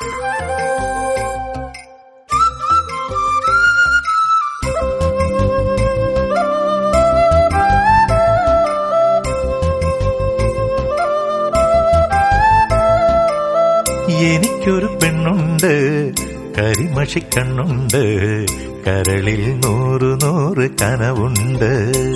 എനിക്കൊരു പെണ്ണുണ്ട് കരിമഷിക്കണ്ണുണ്ട് കരളിൽ നൂറ് നൂറ് കനവുണ്ട്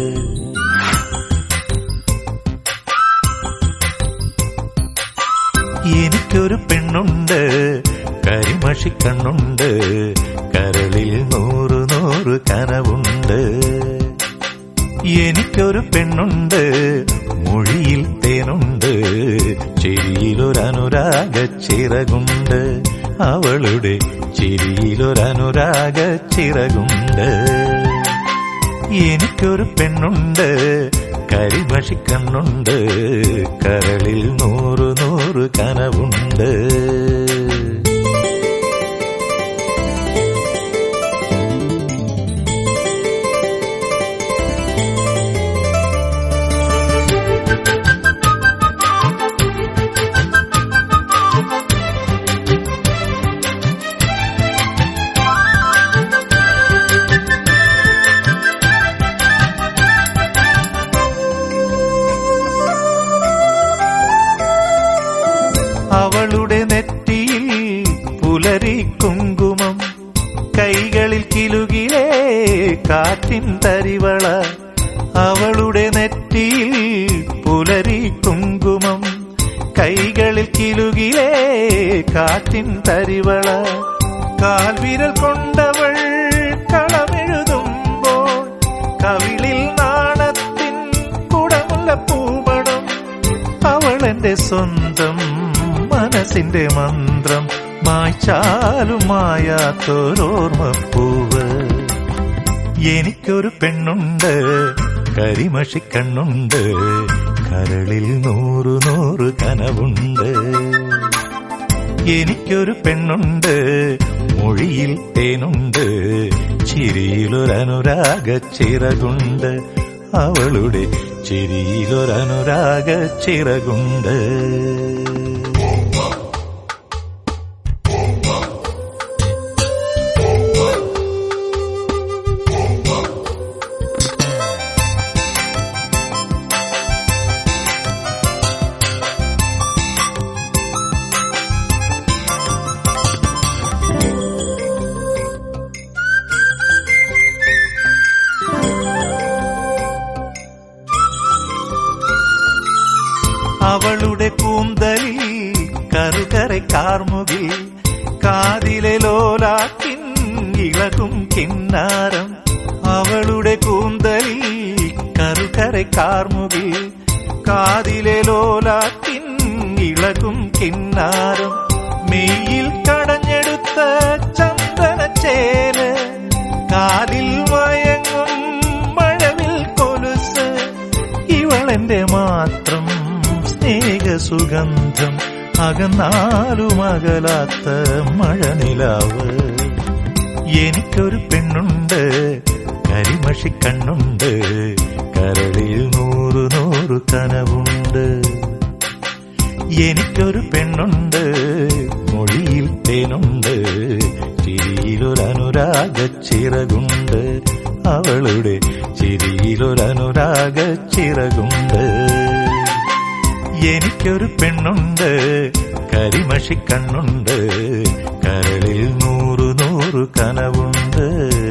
എനിക്കൊരു പെണ്ണുണ്ട് കരിമഷിക്കണ്ണുണ്ട് കരളിൽ നൂറ് നൂറ് കനവുണ്ട് എനിക്കൊരു പെണ്ണുണ്ട് മൊഴിയിൽ തേനുണ്ട് ചിരിയിലൊരനുരാഗ ചിറകുണ്ട് അവളുടെ ചിരിയിലൊരനുരാഗ ചിറകുണ്ട് എനിക്കൊരു പെണ്ണുണ്ട് കരിമഷിക്കണ്ണുണ്ട് കരളിൽ നൂറ് നൂറ് കനവുണ്ട് അവളുടെ നെറ്റിയിൽ പുലരി കുങ്കുമം കൈകളിൽ കിലുകിലേ കാറ്റിൻ തരിവള അവളുടെ നെറ്റിയിൽ പുലരി കുങ്കുമം കൈകളിൽ കിലുകിലേ കാറ്റിൻ തരിവള കാൽവിരൽ കൊണ്ടവൾ കളമെഴുതുമ്പോൾ കവിളിൽ നാണത്തിൻ കുടമുള്ള പൂമണം അവൾ എന്റെ സ്വന്തം മനസ്സിന്റെ മന്ത്രം മായ്ച്ചാലും മായാത്തൊരോർമ്മപ്പൂവ് എനിക്കൊരു പെണ്ണുണ്ട് കരിമഷിക്കണ്ണുണ്ട് കരളിൽ നൂറ് നൂറ് കനവുണ്ട് എനിക്കൊരു പെണ്ണുണ്ട് മൊഴിയിൽ തേനുണ്ട് ചിരിയിലൊരനുരാഗ ചിറകുണ്ട് അവളുടെ ചിരിയിലൊരനുരാഗ ചിറകുണ്ട് അവളുടെ കൂന്തലിൽ കറുകரை കാർമുകിൽ കാതിലെ ലോലാക്കിൻ ഇളകും കിന്നാരം അവളുടെ കൂന്തലിൽ കറുകரை കാർമുകിൽ കാതിലെ ലോലാക്കിൻ ഇളകും കിന്നാരം മെയ്യിൽ കടഞ്ഞെടുത്ത ചന്ദനച്ചേല് കാലിൽ മയങ്ങും മഴവിൽ കൊലുസ് ഇവളെന്റെ മാത്രം സ്നേഹസുഗന്ധം അകന്നാലും അകലാത്ത മഴനിലാവ് എനിക്കൊരു പെണ്ണുണ്ട് കരിമഷിക്കണ്ണുണ്ട് കരളിൽ നൂറ് നൂറ് കനവുണ്ട് എനിക്കൊരു പെണ്ണുണ്ട് മൊഴിയിൽ തേനുണ്ട് ചിരിയിലൊരനുരാഗ ചിറകുണ്ട് അവളുടെ ചിരിയിലൊരനുരാഗ ചിറകുണ്ട് എനിക്കൊരു പെണ്ണുണ്ട് കരിമഷിക്കണ്ണുണ്ട് കരളിൽ നൂറ് നൂറ് കനവുണ്ട്